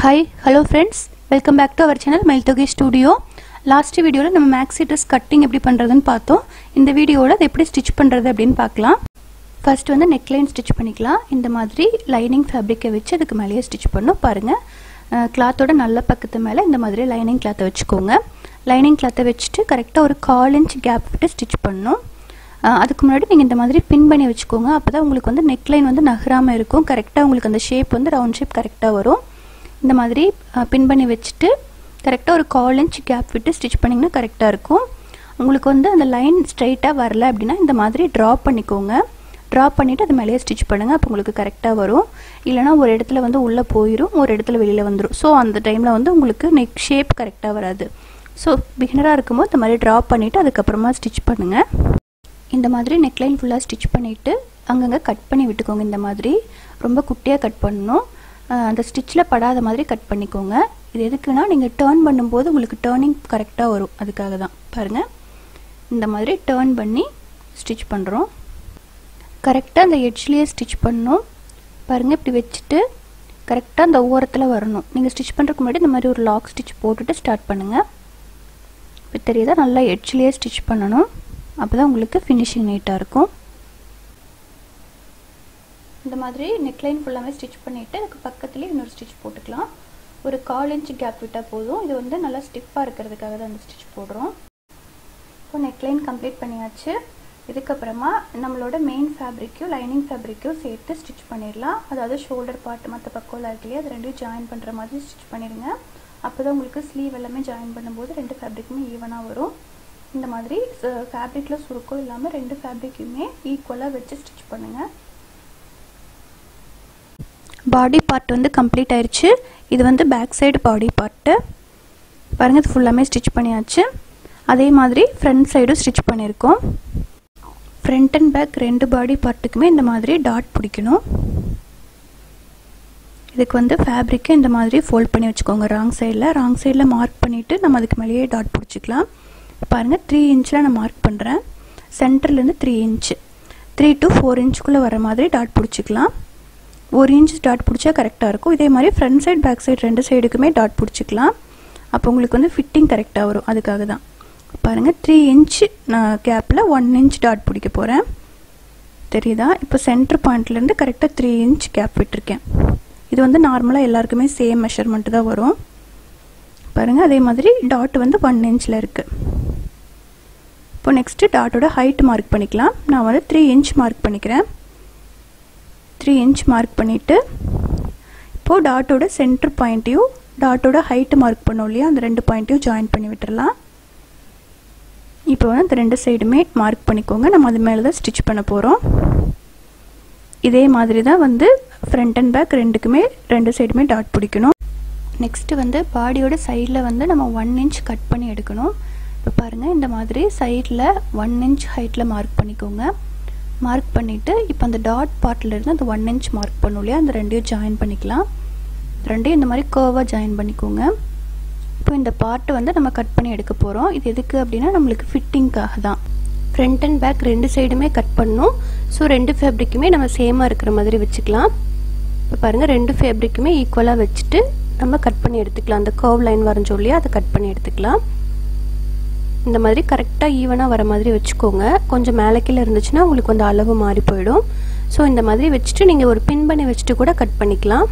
hi hello friends welcome back to our channel Mayilthogai studio last வீடியோவில் நம்ம maxi dress cutting எப்படி பண்ணுறதுன்னு பார்த்தோம் இந்த வீடியோவில் அதை எப்படி ஸ்டிச் பண்ணுறது அப்படின்னு பார்க்கலாம் ஃபர்ஸ்ட் வந்து நெக்லைன் ஸ்டிச் பண்ணிக்கலாம் இந்த மாதிரி லைனிங் ஃபேப்ரிக்கை வச்சு அதுக்கு மேலேயே ஸ்டிச் பண்ணும் பாருங்கள் கிளாத்தோட நல்ல பக்கத்து மேலே இந்த மாதிரி லைனிங் கிளாத்தை வச்சுக்கோங்க லைனிங் கிளாத்தை வச்சுட்டு கரெக்டாக ஒரு கால் இன்ச் கேப் விட்டு ஸ்டிச் பண்ணணும் அதுக்கு முன்னாடி நீங்கள் இந்த மாதிரி பின் பண்ணி வச்சுக்கோங்க அப்போ தான் உங்களுக்கு வந்து நெக்லைன் வந்து நகராமல் இருக்கும் கரெக்டாக உங்களுக்கு அந்த ஷேப் வந்து ரவுண்ட் ஷேப் கரெக்டாக வரும் இந்த மாதிரி பின் பண்ணி வச்சுட்டு கரெக்டாக ஒரு கால் இன்ச் கேப் விட்டு ஸ்டிச் பண்ணிங்கன்னா கரெக்டாக இருக்கும் உங்களுக்கு வந்து அந்த லைன் ஸ்ட்ரைட்டாக வரல அப்படின்னா இந்த மாதிரி ட்ரா பண்ணிக்கோங்க ட்ரா பண்ணிவிட்டு அது மேலேயே ஸ்டிச் பண்ணுங்கள் அப்போ உங்களுக்கு கரெக்டாக வரும் இல்லைனா ஒரு இடத்துல வந்து உள்ளே போயிடும் ஒரு இடத்துல வெளியில் வந்துடும் ஸோ அந்த டைமில் வந்து உங்களுக்கு நெக் ஷேப் கரெக்டாக வராது ஸோ பிகினராக இருக்கும்போது இந்த மாதிரி ட்ரா பண்ணிவிட்டு அதுக்கப்புறமா ஸ்டிச் பண்ணுங்கள் இந்த மாதிரி நெக்லைன் ஃபுல்லாக ஸ்டிச் பண்ணிவிட்டு அங்கங்கே கட் பண்ணி விட்டுக்கோங்க இந்த மாதிரி ரொம்ப குட்டியாக கட் பண்ணணும் அந்த ஸ்டிச்சில் படாத மாதிரி கட் பண்ணிக்கோங்க இது எதுக்குன்னா நீங்கள் டேர்ன் பண்ணும்போது உங்களுக்கு டேர்னிங் கரெக்டாக வரும் அதுக்காக தான் பாருங்கள் இந்த மாதிரி டேர்ன் பண்ணி ஸ்டிச் பண்ணுறோம் கரெக்டாக அந்த எட்ஜ்லேயே ஸ்டிச் பண்ணணும் பாருங்கள் இப்படி வச்சுட்டு கரெக்டாக அந்த ஓரத்தில் வரணும் நீங்கள் ஸ்டிச் பண்ணுறதுக்கு முன்னாடி இந்த மாதிரி ஒரு லாக் ஸ்டிச் போட்டுட்டு ஸ்டார்ட் பண்ணுங்கள் இப்போ தெரியுதா நல்லா எட்ஜ்லேயே ஸ்டிச் பண்ணணும் அப்போ தான் உங்களுக்கு ஃபினிஷிங் நீட்டாக இருக்கும் இந்த மாதிரி நெக்லைன் ஃபுல்லாமே ஸ்டிச் பண்ணிவிட்டு அதுக்கு பக்கத்துலேயே இன்னொரு ஸ்டிச் போட்டுக்கலாம் ஒரு கால் இன்ச் கேப் விட்டால் போதும் இது வந்து நல்லா ஸ்டிஃபாக இருக்கிறதுக்காக தான் அந்த ஸ்டிச் போடுறோம் இப்போ நெக்லைன் கம்ப்ளீட் பண்ணியாச்சு இதுக்கப்புறமா நம்மளோட மெயின் ஃபேப்ரிக்கும் லைனிங் ஃபேப்ரிக்கும் சேர்த்து ஸ்டிச் பண்ணிடலாம் அதாவது ஷோல்டர் பார்ட் மற்ற பக்கம்லாம் இருக்கு இல்லையா அது ரெண்டையும் ஜாயின் பண்ணுற மாதிரி ஸ்டிச் பண்ணிடுங்க அப்போ தான் உங்களுக்கு ஸ்லீவ் எல்லாமே ஜாயின் பண்ணும்போது ரெண்டு ஃபேப்ரிக்குமே ஈவனாக வரும் இந்த மாதிரி ஃபேப்ரிக்கில் சுருக்கம் இல்லாமல் ரெண்டு ஃபேப்ரிக்குமே ஈக்குவலாக வச்சு ஸ்டிச் பண்ணுங்கள் பாடி பார்ட் வந்து கம்ப்ளீட் ஆயிடுச்சு இது வந்து பேக் சைடு பாடி பார்ட்டு பாருங்கள் இது ஃபுல்லாமே ஸ்டிச் பண்ணியாச்சு அதே மாதிரி ஃப்ரண்ட் சைடும் ஸ்டிச் பண்ணியிருக்கோம் ஃப்ரண்ட் அண்ட் பேக் ரெண்டு பாடி பார்ட்டுக்குமே இந்த மாதிரி டாட் பிடிக்கணும் இதுக்கு வந்து ஃபேப்ரிக்கை இந்த மாதிரி ஃபோல்ட் பண்ணி வச்சுக்கோங்க ராங் சைடில் ராங் சைடில் மார்க் பண்ணிவிட்டு நம்ம அதுக்கு மேலேயே டாட் பிடிச்சிக்கலாம் பாருங்கள் த்ரீ இன்ச்சில் நான் மார்க் பண்ணுறேன் சென்டர்லேருந்து three inch three to four இன்ச்சுக்குள்ளே வர மாதிரி டாட் பிடிச்சிக்கலாம் ஒரு இன்ச் டாட் பிடிச்சா கரெக்டாக இருக்கும் இதே மாதிரி ஃப்ரண்ட் சைடு பேக் சைடு ரெண்டு சைடுக்குமே டாட் பிடிச்சிக்கலாம் அப்போ உங்களுக்கு வந்து ஃபிட்டிங் கரெக்டாக வரும் அதுக்காக தான் பாருங்கள் த்ரீ இன்ச் நான் கேப்பில் ஒன் இன்ச் டாட் பிடிக்க போகிறேன் தெரியுதா இப்போ சென்டர் பாயிண்ட்லேருந்து கரெக்டாக த்ரீ இன்ச் கேப் விட்டுருக்கேன் இது வந்து நார்மலாக எல்லாருக்குமே சேம் மெஷர்மெண்ட்டு தான் வரும் பாருங்கள் அதே மாதிரி டாட் வந்து ஒன் இன்ச்சில் இருக்குது இப்போ நெக்ஸ்ட்டு டாட்டோட ஹைட் மார்க் பண்ணிக்கலாம் நான் வந்து த்ரீ இன்ச் மார்க் பண்ணிக்கிறேன் த்ரீ இன்ச் மார்க் பண்ணிவிட்டு இப்போது டாட்டோட சென்டர் பாயிண்ட்டையும் டாட்டோட ஹைட்டு மார்க் பண்ணோம் இல்லையா அந்த ரெண்டு பாயிண்ட்டையும் ஜாயின் பண்ணி விட்டுடலாம் இப்போ வந்து அந்த ரெண்டு சைடுமே மார்க் பண்ணிக்கோங்க நம்ம அது மேலே தான் ஸ்டிச் பண்ண போகிறோம் இதே மாதிரி தான் வந்து ஃப்ரண்ட் அண்ட் பேக் ரெண்டுக்குமே ரெண்டு சைடுமே டாட் பிடிக்கணும் நெக்ஸ்ட்டு வந்து பாடியோட சைடில் வந்து நம்ம ஒன் இன்ச் கட் பண்ணி எடுக்கணும் இப்போ பாருங்கள் இந்த மாதிரி சைடில் ஒன் இன்ச் ஹைட்டில் மார்க் பண்ணிக்கோங்க மார்க் பண்ணிவிட்டு இப்போ அந்த டாட் பார்ட்லேருந்து அந்த ஒன் இன்ச் மார்க் பண்ணும் இல்லையா அந்த ரெண்டையும் ஜாயின் பண்ணிக்கலாம் ரெண்டையும் இந்த மாதிரி கர்வாக ஜாயின் பண்ணிக்கோங்க இப்போ இந்த பார்ட்டை வந்து நம்ம கட் பண்ணி எடுக்க போகிறோம் இது எதுக்கு அப்படின்னா நம்மளுக்கு ஃபிட்டிங்க்காக தான் ஃப்ரண்ட் அண்ட் பேக் ரெண்டு சைடுமே கட் பண்ணணும் ஸோ ரெண்டு ஃபேப்ரிக்குமே நம்ம சேமாக இருக்கிற மாதிரி வச்சுக்கலாம் இப்போ பாருங்கள் ரெண்டு ஃபேப்ரிக்குமே ஈக்குவலாக வச்சுட்டு நம்ம கட் பண்ணி எடுத்துக்கலாம் அந்த கர்வ் லைன் வரைஞ்சோம் இல்லையா அதை கட் பண்ணி எடுத்துக்கலாம் இந்த மாதிரி கரெக்டாக ஈவனாக வர மாதிரி வச்சுக்கோங்க கொஞ்சம் மேலே கீழே இருந்துச்சுன்னா உங்களுக்கு வந்து அளவு மாறி போயிடும் ஸோ இந்த மாதிரி வச்சுட்டு நீங்கள் ஒரு பின் பண்ணி வச்சுட்டு கூட கட் பண்ணிக்கலாம்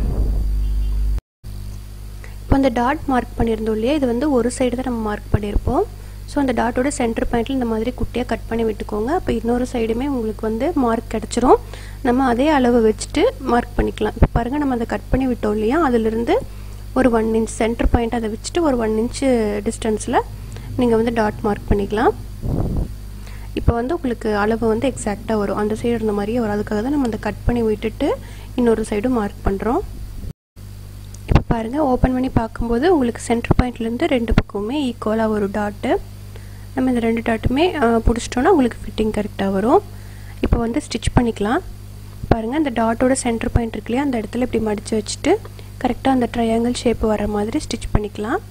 இப்போ அந்த டாட் மார்க் பண்ணியிருந்தோம் இல்லையா இது வந்து ஒரு சைடு தான் நம்ம மார்க் பண்ணியிருப்போம் ஸோ அந்த டாட்டோட சென்டர் பாயிண்டில் இந்த மாதிரி குட்டியாக கட் பண்ணி விட்டுக்கோங்க அப்போ இன்னொரு சைடுமே உங்களுக்கு வந்து மார்க் கிடச்சிரும் நம்ம அதே அளவு வச்சுட்டு மார்க் பண்ணிக்கலாம் இப்போ பாருங்கள் நம்ம அதை கட் பண்ணி விட்டோம் இல்லையா அதிலிருந்து ஒரு ஒன் இன்ச் சென்டர் பாயிண்ட் அதை வச்சுட்டு ஒரு ஒன் இன்ச்சு டிஸ்டன்ஸில் நீங்கள் வந்து டாட் மார்க் பண்ணிக்கலாம் இப்போ வந்து உங்களுக்கு அளவு வந்து எக்ஸாக்டாக வரும் அந்த சைடு இருந்த மாதிரியே வரும் அதுக்காக தான் நம்ம அந்த கட் பண்ணி விட்டுட்டு இன்னொரு சைடும் மார்க் பண்ணுறோம் இப்போ பாருங்கள் ஓப்பன் பண்ணி பார்க்கும்போது உங்களுக்கு சென்டர் பாயிண்ட்லேருந்து ரெண்டு பக்கமுமே ஈக்குவலாக ஒரு டாட்டு நம்ம இந்த ரெண்டு டாட்டுமே பிடிச்சிட்டோன்னா உங்களுக்கு ஃபிட்டிங் கரெக்டாக வரும் இப்போ வந்து ஸ்டிச் பண்ணிக்கலாம் பாருங்கள் இந்த டாட்டோட சென்டர் பாயிண்ட் இருக்கு இல்லையா அந்த இடத்துல இப்படி மடித்து வச்சுட்டு கரெக்டாக அந்த ட்ரையாங்கிள் ஷேப் வர மாதிரி ஸ்டிச் பண்ணிக்கலாம்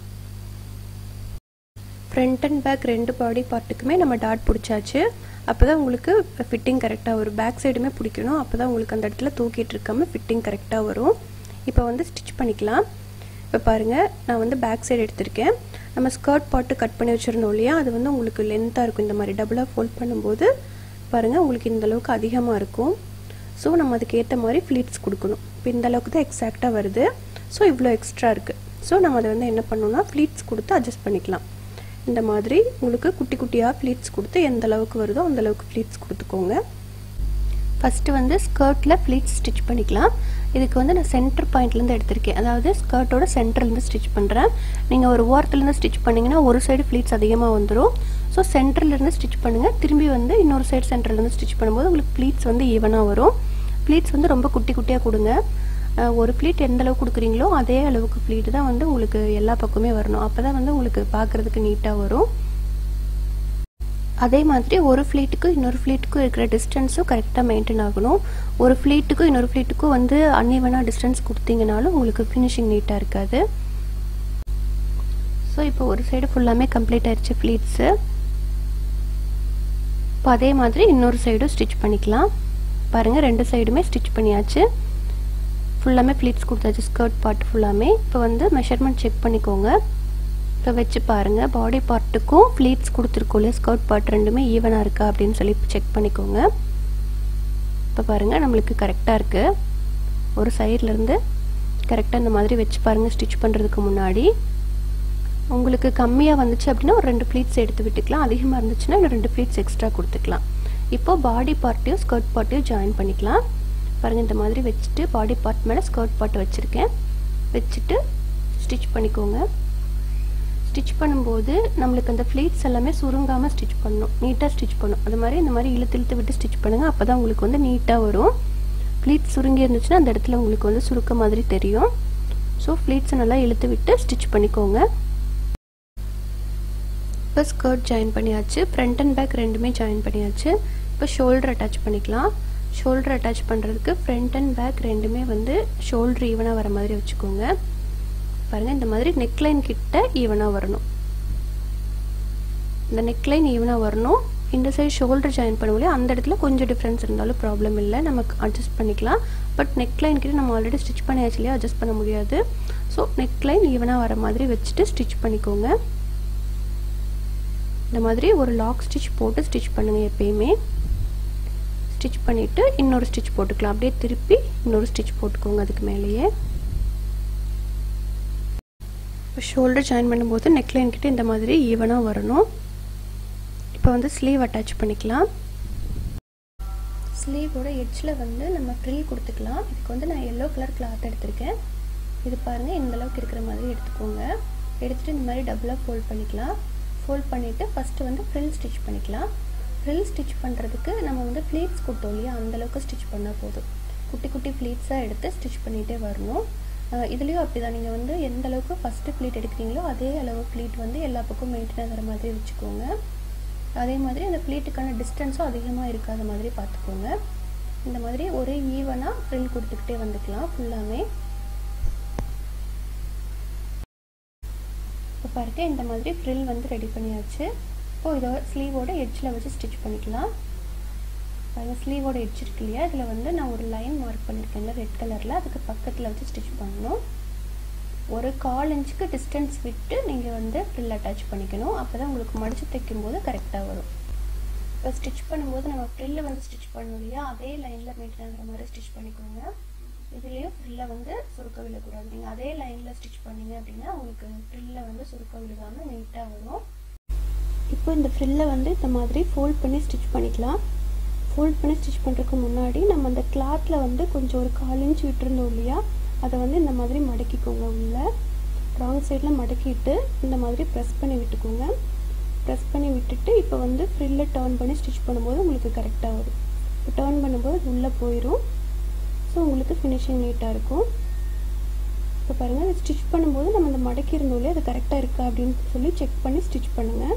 ஃப்ரண்ட் அண்ட் பேக் ரெண்டு பாடி பார்ட்டுக்குமே நம்ம டாட் பிடிச்சாச்சு அப்போ தான் உங்களுக்கு ஃபிட்டிங் கரெக்டாக வரும் பேக் சைடுமே பிடிக்கணும் அப்போ தான் உங்களுக்கு அந்த இடத்துல தூக்கிட்டு இருக்காமல் ஃபிட்டிங் கரெக்டாக வரும் இப்போ வந்து ஸ்டிச் பண்ணிக்கலாம் இப்போ பாருங்கள் நான் வந்து பேக் சைடு எடுத்திருக்கேன் நம்ம ஸ்கர்ட் பாட்டு கட் பண்ணி வச்சுருந்தோம் இல்லையா அது வந்து உங்களுக்கு லென்த்தாக இருக்கும் இந்த மாதிரி டபுளாக ஃபோல்ட் பண்ணும்போது பாருங்கள் உங்களுக்கு இந்த அளவுக்கு அதிகமாக இருக்கும் ஸோ நம்ம அதுக்கு ஏற்ற மாதிரி ஃப்ளீட்ஸ் கொடுக்கணும் இப்போ இந்த அளவுக்கு தான் எக்ஸாக்டாக வருது ஸோ இவ்வளோ எக்ஸ்ட்ரா இருக்குது ஸோ நம்ம அதை வந்து என்ன பண்ணணும்னா ஃப்ளீட்ஸ் கொடுத்து அட்ஜஸ்ட் பண்ணிக்கலாம் இந்த மாதிரி உங்களுக்கு குட்டி குட்டியாக ஃப்ளீட்ஸ் கொடுத்து எந்த அளவுக்கு வருதோ அந்த அளவுக்கு ஃப்ளீட்ஸ் கொடுத்துக்கோங்க ஃபஸ்ட்டு வந்து ஸ்கர்ட்டில் ஃப்ளீட்ஸ் ஸ்டிச் பண்ணிக்கலாம் இதுக்கு வந்து நான் சென்டர் பாயிண்ட்லேருந்து எடுத்திருக்கேன் அதாவது ஸ்கர்ட்டோட சென்டர்லேருந்து ஸ்டிச் பண்ணுறேன் நீங்கள் ஒரு ஓரத்துலேருந்து ஸ்டிச் பண்ணிங்கன்னா ஒரு சைடு ஃப்ளீட்ஸ் அதிகமாக வந்துடும் ஸோ சென்டர்லேருந்து ஸ்டிச் பண்ணுங்கள் திரும்பி வந்து இன்னொரு சைடு சென்டர்லேருந்து ஸ்டிச் பண்ணும்போது உங்களுக்கு ஃப்ளீட்ஸ் வந்து ஈவனாக வரும் ஃப்ளீட்ஸ் வந்து ரொம்ப குட்டி குட்டியாக கொடுங்க ஒரு ஃப்ளீட் எந்த அளவுக்கு கொடுக்குறீங்களோ அதே அளவுக்கு ஃப்ளீட் தான் வந்து உங்களுக்கு எல்லா பக்கமே வரணும் அப்போ தான் வந்து உங்களுக்கு பார்க்குறதுக்கு நீட்டாக வரும் அதே மாதிரி ஒரு ஃப்ளீட்டுக்கு இன்னொரு ஃப்ளீட்டுக்கும் இருக்கிற டிஸ்டன்ஸும் கரெக்டாக மெயின்டைன் ஆகணும் ஒரு ஃப்ளீட்டுக்கும் இன்னொரு ஃப்ளீட்டுக்கும் வந்து அன்இவனாக டிஸ்டன்ஸ் கொடுத்தீங்கனாலும் உங்களுக்கு ஃபினிஷிங் நீட்டாக இருக்காது ஸோ இப்போ ஒரு சைடு ஃபுல்லாமே கம்ப்ளீட் ஆயிடுச்சு ஃப்ளீட்ஸு இப்போ அதே மாதிரி இன்னொரு சைடும் ஸ்டிச் பண்ணிக்கலாம் பாருங்கள் ரெண்டு சைடுமே ஸ்டிச் பண்ணியாச்சு ஃபுல்லாமே ஃப்ளீட்ஸ் கொடுத்தாச்சு ஸ்கர்ட் பார்ட் ஃபுல்லாமே இப்போ வந்து மெஷர்மெண்ட் செக் பண்ணிக்கோங்க இப்போ வச்சு பாருங்கள் பாடி பார்ட்டுக்கும் ஃப்ளீட்ஸ் கொடுத்துருக்கோம் இல்லையா ஸ்கர்ட் பார்ட் ரெண்டுமே ஈவனாக இருக்கா அப்படின்னு சொல்லி செக் பண்ணிக்கோங்க இப்போ பாருங்கள் நம்மளுக்கு கரெக்டாக இருக்குது ஒரு சைட்லேருந்து கரெக்டாக இந்த மாதிரி வச்சு பாருங்கள் ஸ்டிச் பண்ணுறதுக்கு முன்னாடி உங்களுக்கு கம்மியாக வந்துச்சு அப்படின்னா ஒரு ரெண்டு ஃப்ளீட்ஸ் எடுத்து விட்டுக்கலாம் அதிகமாக இருந்துச்சுன்னா இன்னும் ரெண்டு ஃப்ளீட்ஸ் எக்ஸ்ட்ரா கொடுத்துக்கலாம் இப்போது பாடி பார்ட்டையும் ஸ்கர்ட் பார்ட்டையும் ஜாயின் பண்ணிக்கலாம் பாருங்கள் இந்த மாதிரி வச்சுட்டு பாடி பார்ட் மேலே ஸ்கர்ட் பார்ட் வச்சுருக்கேன் வச்சுட்டு ஸ்டிச் பண்ணிக்கோங்க ஸ்டிச் பண்ணும்போது நம்மளுக்கு அந்த ஃப்ளீட்ஸ் எல்லாமே சுருங்காமல் ஸ்டிச் பண்ணணும் நீட்டாக ஸ்டிச் பண்ணணும் அது மாதிரி இந்த மாதிரி இழுத்து இழுத்து விட்டு ஸ்டிச் பண்ணுங்கள் அப்போ தான் உங்களுக்கு வந்து நீட்டாக வரும் ஃப்ளீட்ஸ் சுருங்கி இருந்துச்சுன்னா அந்த இடத்துல உங்களுக்கு வந்து சுருக்க மாதிரி தெரியும் ஸோ ஃப்ளீட்ஸை நல்லா இழுத்து விட்டு ஸ்டிச் பண்ணிக்கோங்க இப்போ ஸ்கர்ட் ஜாயின் பண்ணியாச்சு ஃப்ரண்ட் அண்ட் பேக் ரெண்டுமே ஜாயின் பண்ணியாச்சு இப்போ ஷோல்டர் அட்டாச் பண்ணிக்கலாம் ஷோல்டர் அட்டாச் பண்ணுறதுக்கு ஃப்ரண்ட் அண்ட் பேக் ரெண்டுமே வந்து ஷோல்டர் ஈவனாக வர மாதிரி வச்சுக்கோங்க பாருங்கள் இந்த மாதிரி நெக்லைன் கிட்ட ஈவனாக வரணும் இந்த நெக்லைன் ஈவனாக வரணும் இந்த சைடு ஷோல்டர் ஜாயின் பண்ணும்போது அந்த இடத்துல கொஞ்சம் டிஃப்ரென்ஸ் இருந்தாலும் ப்ராப்ளம் இல்லை நமக்கு அட்ஜஸ்ட் பண்ணிக்கலாம் பட் நெக்லைன் கிட்ட நம்ம ஆல்ரெடி ஸ்டிச் பண்ணியாச்சு இல்லையா அட்ஜஸ்ட் பண்ண முடியாது ஸோ நெக்லைன் ஈவனாக வர மாதிரி வச்சுட்டு ஸ்டிச் பண்ணிக்கோங்க இந்த மாதிரி ஒரு லாக் ஸ்டிச் போட்டு ஸ்டிச் பண்ணுங்கள் எப்பயுமே ஸ்டிச் பண்ணிவிட்டு இன்னொரு ஸ்டிச் போட்டுக்கலாம் அப்படியே திருப்பி இன்னொரு ஸ்டிச் போட்டுக்கோங்க அதுக்கு மேலேயே இப்போ ஷோல்டர் ஜாயின் பண்ணும்போது நெக்லைன் கிட்ட இந்த மாதிரி ஈவனாக வரணும் இப்போ வந்து ஸ்லீவ் அட்டாச் பண்ணிக்கலாம் ஸ்லீவோட எட்ஜில் வந்து நம்ம ஃப்ரில் கொடுத்துக்கலாம் இதுக்கு வந்து நான் எல்லோ கலர் கிளாத் எடுத்திருக்கேன் இது பாருங்கள் இந்த அளவுக்கு இருக்கிற மாதிரி எடுத்துக்கோங்க எடுத்துகிட்டு இந்த மாதிரி டபுளாக ஃபோல்ட் பண்ணிக்கலாம் ஃபோல்ட் பண்ணிவிட்டு ஃபஸ்ட்டு வந்து ஃப்ரில் ஸ்டிச் பண்ணிக்கலாம் ஃப்ரில் ஸ்டிச் பண்ணுறதுக்கு நம்ம வந்து ஃப்ளீட்ஸ் கொடுத்தோம் இல்லையா அந்தளவுக்கு ஸ்டிச் பண்ணால் போதும் குட்டி குட்டி ஃப்ளீட்ஸாக எடுத்து ஸ்டிச் பண்ணிகிட்டே வரணும் இதுலேயும் அப்படி தான் நீங்கள் வந்து எந்த அளவுக்கு ஃபஸ்ட்டு ஃப்ளீட் எடுக்கிறீங்களோ அதே அளவு ஃப்ளீட் வந்து எல்லா பக்கம் மெயின்டைன் ஆகிற மாதிரி வச்சுக்கோங்க அதே மாதிரி அந்த ஃப்ளீட்டுக்கான டிஸ்டன்ஸும் அதிகமாக இருக்காத மாதிரி பார்த்துக்கோங்க இந்த மாதிரி ஒரே ஈவனாக ஃப்ரில் கொடுத்துக்கிட்டே வந்துக்கலாம் ஃபுல்லாமே இப்போ பாருங்க இந்த மாதிரி ஃப்ரில் வந்து ரெடி பண்ணியாச்சு இப்போ இதோட ஸ்லீவோட எட்ஜில் வச்சு ஸ்டிச் பண்ணிக்கலாம் பாருங்க ஸ்லீவோட எட்ஜ் இருக்கு இல்லையா இதில் வந்து நான் ஒரு லைன் மார்க் பண்ணியிருக்கேன்ல ரெட் கலரில் அதுக்கு பக்கத்தில் வச்சு ஸ்டிச் பண்ணணும் ஒரு கால் இன்ச்சுக்கு டிஸ்டன்ஸ் விட்டு நீங்கள் வந்து ஃப்ரில் அட்டாச் பண்ணிக்கணும் அப்போ தான் உங்களுக்கு மடித்து தைக்கும்போது கரெக்டாக வரும் இப்போ ஸ்டிச் பண்ணும்போது நம்ம ஃப்ரில்லை வந்து ஸ்டிச் பண்ணணும் இல்லையா அதே லைனில் மெயின்டைன் ஆகிற மாதிரி ஸ்டிச் பண்ணிக்கோங்க இதுலேயும் ஃப்ரில்லை வந்து சுருக்க விழக்கூடாது நீங்கள் அதே லைனில் ஸ்டிச் பண்ணீங்க அப்படின்னா உங்களுக்கு ஃப்ரில்லை வந்து சுருக்க விழுகாமல் நீட்டாக வரும் இப்போ இந்த ஃப்ரில்லை வந்து இந்த மாதிரி ஃபோல்ட் பண்ணி ஸ்டிச் பண்ணிக்கலாம் ஃபோல்ட் பண்ணி ஸ்டிச் பண்ணுறதுக்கு முன்னாடி நம்ம அந்த கிளாத்தில் வந்து கொஞ்சம் ஒரு கால் இன்ச் விட்டுருந்தோம் இல்லையா அதை வந்து இந்த மாதிரி மடக்கிக்கோங்க உள்ள ராங் சைடில் மடக்கிட்டு இந்த மாதிரி ப்ரெஸ் பண்ணி விட்டுக்கோங்க ப்ரெஸ் பண்ணி விட்டுட்டு இப்போ வந்து ஃப்ரில்லை டேர்ன் பண்ணி ஸ்டிச் பண்ணும்போது உங்களுக்கு கரெக்டாக வரும் இப்போ டேர்ன் பண்ணும்போது அது உள்ளே போயிடும் ஸோ உங்களுக்கு ஃபினிஷிங் நீட்டாக இருக்கும் இப்போ பாருங்கள் ஸ்டிச் பண்ணும்போது நம்ம அந்த மடக்கி இருந்தோம் இல்லையா அது கரெக்டாக இருக்கா அப்படின்னு சொல்லி செக் பண்ணி ஸ்டிச் பண்ணுங்கள்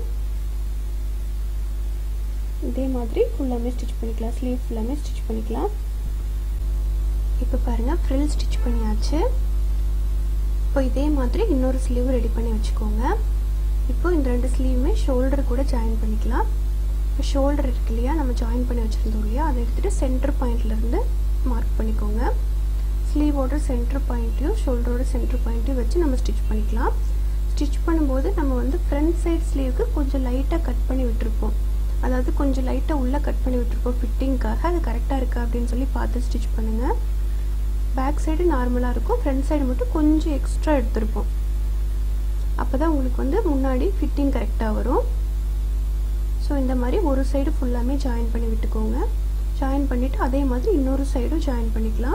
இதே மாதிரி ஃபுல்லாமே ஸ்டிச் பண்ணிக்கலாம் ஸ்லீவ் ஃபுல்லாமே ஸ்டிச் பண்ணிக்கலாம் இப்போ பாருங்கள் ஃப்ரில் ஸ்டிச் பண்ணியாச்சு இப்போ இதே மாதிரி இன்னொரு ஸ்லீவ் ரெடி பண்ணி வச்சுக்கோங்க இப்போ இந்த ரெண்டு ஸ்லீவுமே ஷோல்டர் கூட ஜாயின் பண்ணிக்கலாம் இப்போ ஷோல்டர் இருக்கு இல்லையா நம்ம ஜாயின் பண்ணி வச்சுருந்தோம் இல்லையா அதை எடுத்துகிட்டு சென்டர் பாயிண்ட்லேருந்து மார்க் பண்ணிக்கோங்க ஸ்லீவோட சென்டர் பாயிண்ட்டையும் ஷோல்டரோட சென்டர் பாயிண்ட்டையும் வச்சு நம்ம ஸ்டிச் பண்ணிக்கலாம் ஸ்டிச் பண்ணும்போது நம்ம வந்து ஃப்ரண்ட் சைட் ஸ்லீவுக்கு கொஞ்சம் லைட்டாக கட் பண்ணி விட்டுருப்போம் அதாவது கொஞ்சம் லைட்டாக உள்ளே கட் பண்ணி விட்டுருப்போம் ஃபிட்டிங்க்காக அது கரெக்டாக இருக்கா அப்படின்னு சொல்லி பார்த்து ஸ்டிச் பண்ணுங்கள் பேக் சைடு நார்மலாக இருக்கும் ஃப்ரண்ட் சைடு மட்டும் கொஞ்சம் எக்ஸ்ட்ரா எடுத்திருப்போம் அப்போ தான் உங்களுக்கு வந்து முன்னாடி ஃபிட்டிங் கரெக்டாக வரும் ஸோ இந்த மாதிரி ஒரு சைடு ஃபுல்லாமே ஜாயின் பண்ணி விட்டுக்கோங்க ஜாயின் பண்ணிவிட்டு அதே மாதிரி இன்னொரு சைடும் ஜாயின் பண்ணிக்கலாம்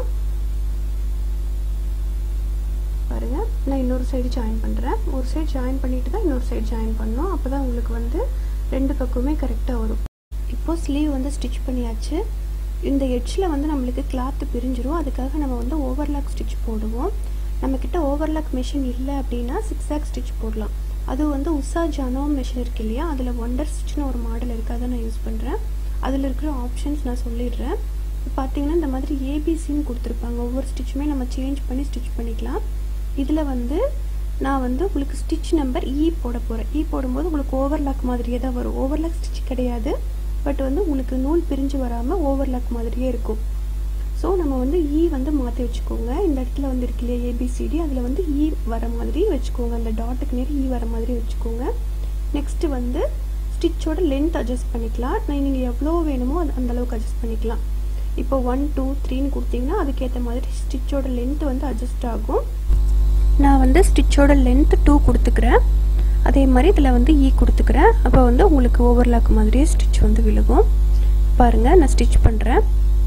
பாருங்கள் நான் இன்னொரு சைடு ஜாயின் பண்ணுறேன் ஒரு சைடு ஜாயின் பண்ணிட்டு தான் இன்னொரு சைடு ஜாயின் பண்ணணும் அப்போ தான் உங்களுக்கு வந்து ரெண்டு பக்கமே கரெக்டாக வரும் இப்போது ஸ்லீவ் வந்து ஸ்டிச் பண்ணியாச்சு இந்த எட்ஜில் வந்து நம்மளுக்கு கிளாத்து பிரிஞ்சிரும் அதுக்காக நம்ம வந்து ஓவர்லாக் ஸ்டிச் போடுவோம் நம்மக்கிட்ட ஓவர்லாக் மிஷின் இல்லை அப்படின்னா சிக்ஸாக் ஸ்டிச் போடலாம் அது வந்து உஷா ஜானோ மிஷின் இருக்கு இல்லையா அதில் ஒண்டர் ஸ்டிச்னு ஒரு மாடல் இருக்குது அதை நான் யூஸ் பண்ணுறேன் அதில் இருக்கிற ஆப்ஷன்ஸ் நான் சொல்லிடுறேன் இப்போ பார்த்தீங்கன்னா இந்த மாதிரி ஏபிசின்னு கொடுத்துருப்பாங்க ஒவ்வொரு ஸ்டிச்சுமே நம்ம சேஞ்ச் பண்ணி ஸ்டிச் பண்ணிக்கலாம் இதில் வந்து நான் வந்து உங்களுக்கு ஸ்டிச் நம்பர் இ போட போகிறேன் இ போடும்போது உங்களுக்கு ஓவர்லாக் மாதிரியே தான் வரும் ஓவர்லாக் ஸ்டிச் கிடையாது பட் வந்து உங்களுக்கு நூல் பிரிஞ்சு வராமல் ஓவர்லாக் மாதிரியே இருக்கும் ஸோ நம்ம வந்து இ வந்து மாற்றி வச்சுக்கோங்க இந்த இடத்துல வந்து இருக்கு இல்லையா ஏபிசிடி அதில் வந்து இ வர மாதிரி வச்சுக்கோங்க அந்த டாட்டுக்கு நேரம் இ வர மாதிரி வச்சுக்கோங்க நெக்ஸ்ட்டு வந்து ஸ்டிச்சோட லென்த் அட்ஜஸ்ட் பண்ணிக்கலாம் நான் நீங்கள் எவ்வளோ வேணுமோ அது அந்த அளவுக்கு அட்ஜஸ்ட் பண்ணிக்கலாம் இப்போ ஒன் டூ த்ரீன்னு கொடுத்தீங்கன்னா அதுக்கேற்ற மாதிரி ஸ்டிச்சோட லென்த் வந்து அட்ஜஸ்ட் ஆகும் நான் வந்து ஸ்டிச்சோட லென்த் டூ கொடுத்துக்கிறேன் அதே மாதிரி இதில் வந்து ஈ கொடுத்துக்கிறேன் அப்போ வந்து உங்களுக்கு ஓவர்லாக் மாதிரியே ஸ்டிச் வந்து விழுகும் பாருங்கள் நான் ஸ்டிச் பண்ணுறேன்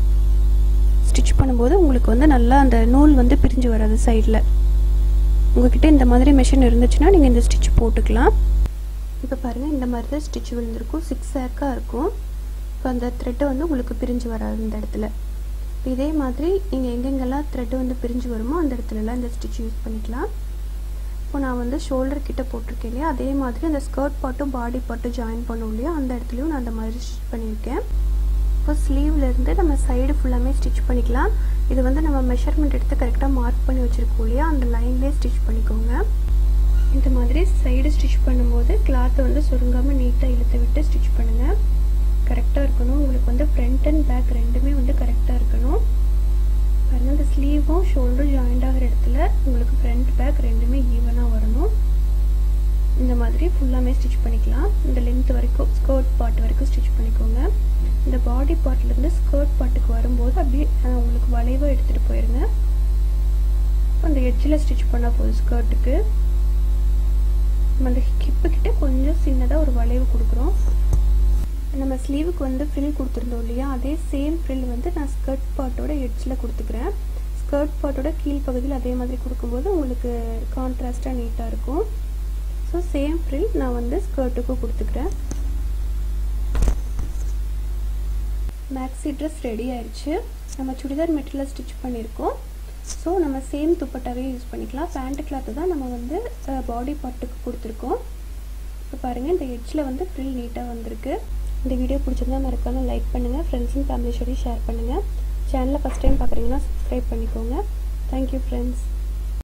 ஸ்டிச் பண்ணும்போது உங்களுக்கு வந்து நல்லா அந்த நூல் வந்து பிரிஞ்சு வராது சைடில் உங்ககிட்ட இந்த மாதிரி மிஷின் இருந்துச்சுன்னா நீங்கள் இந்த ஸ்டிச் போட்டுக்கலாம் இப்போ பாருங்கள் இந்த மாதிரி தான் ஸ்டிச் விழுந்திருக்கும் சிக்ஸ் ஏக்காக இருக்கும் இப்போ அந்த த்ரெட்டு வந்து உங்களுக்கு பிரிஞ்சு வராது இந்த இடத்துல இப்போ இதே மாதிரி நீங்கள் எங்கெங்கெல்லாம் த்ரெட்டு வந்து பிரிஞ்சு வருமோ அந்த இடத்துலலாம் இந்த ஸ்டிச் யூஸ் பண்ணிக்கலாம் இப்போ நான் வந்து ஷோல்டர் கிட்ட போட்டிருக்கேன் இல்லையா அதே மாதிரி அந்த ஸ்கர்ட் பாட்டும் பாடி பாட்டும் ஜாயின் பண்ணோம் இல்லையா அந்த இடத்துலையும் நான் அந்த மாதிரி ஸ்டிச் பண்ணியிருக்கேன் இப்போ ஸ்லீவ்லேருந்து நம்ம சைடு ஃபுல்லாமே ஸ்டிச் பண்ணிக்கலாம் இது வந்து நம்ம மெஷர்மெண்ட் எடுத்து கரெக்டாக மார்க் பண்ணி வச்சுருக்கோம் இல்லையா அந்த லைன்லேயே ஸ்டிச் பண்ணிக்கோங்க இந்த மாதிரி சைடு ஸ்டிச் பண்ணும்போது கிளாத்தை வந்து சுருங்காமல் நீட்டாக இழுத்து விட்டு ஸ்டிச் பண்ணுங்கள் கரெக்டாக இருக்கணும் உங்களுக்கு வந்து ஃப்ரண்ட் அண்ட் பேக் ரெண்டுமே வந்து கரெக்டாக இருக்கணும் பாருங்கள் இந்த ஸ்லீவும் ஷோல்டரும் ஜாயிண்ட் ஆகிற இடத்துல உங்களுக்கு ஃப்ரண்ட் பேக் ரெண்டுமே ஈவனாக வரணும் இந்த மாதிரி ஃபுல்லாமே ஸ்டிச் பண்ணிக்கலாம் இந்த லென்த் வரைக்கும் ஸ்கர்ட் பார்ட் வரைக்கும் ஸ்டிச் பண்ணிக்கோங்க இந்த பாடி பார்ட்லேருந்து ஸ்கர்ட் பார்ட்டுக்கு வரும்போது அப்படியே உங்களுக்கு வளைவாக எடுத்துகிட்டு போயிருங்க அந்த எட்ஜில் ஸ்டிச் பண்ணால் போதும் ஸ்கர்ட்டுக்கு நம்ம அந்த ஹிப்பு கிட்ட கொஞ்சம் சின்னதாக ஒரு வளைவு கொடுக்குறோம் நம்ம ஸ்லீவுக்கு வந்து ஃப்ரில் கொடுத்துருந்தோம் இல்லையா அதே சேம் ஃப்ரில் வந்து நான் ஸ்கர்ட் பார்ட்டோட எட்ஜில் கொடுத்துக்கிறேன் ஸ்கர்ட் பார்ட்டோட கீழ்ப்பகுதியில் அதே மாதிரி கொடுக்கும்போது உங்களுக்கு கான்ட்ராஸ்டாக நீட்டாக இருக்கும் ஸோ சேம் ஃப்ரில் நான் வந்து ஸ்கர்ட்டுக்கும் கொடுத்துக்கிறேன் மேக்ஸி ட்ரெஸ் ரெடி ஆயிடுச்சு நம்ம சுடிதார் மெட்டீரியல் ஸ்டிச் பண்ணியிருக்கோம் ஸோ நம்ம சேம் துப்பட்டாவே யூஸ் பண்ணிக்கலாம் பேண்ட் கிளாத்து தான் நம்ம வந்து பாடி பார்ட்டுக்கு கொடுத்துருக்கோம் இப்போ பாருங்கள் இந்த எட்ஜில் வந்து ஃப்ரில் நீட்டாக வந்திருக்கு இந்த வீடியோ பிடிச்சிருந்தா மறக்காமல் லைக் பண்ணுங்கள் ஃப்ரெண்ட்ஸ் அண்ட் ஃபேமிலிஸோடய ஷேர் பண்ணுங்கள் சேனலை ஃபஸ்ட் டைம் பார்க்குறீங்கன்னா சப்ஸ்கிரைப் பண்ணிக்கோங்க தேங்க்யூ ஃப்ரெண்ட்ஸ்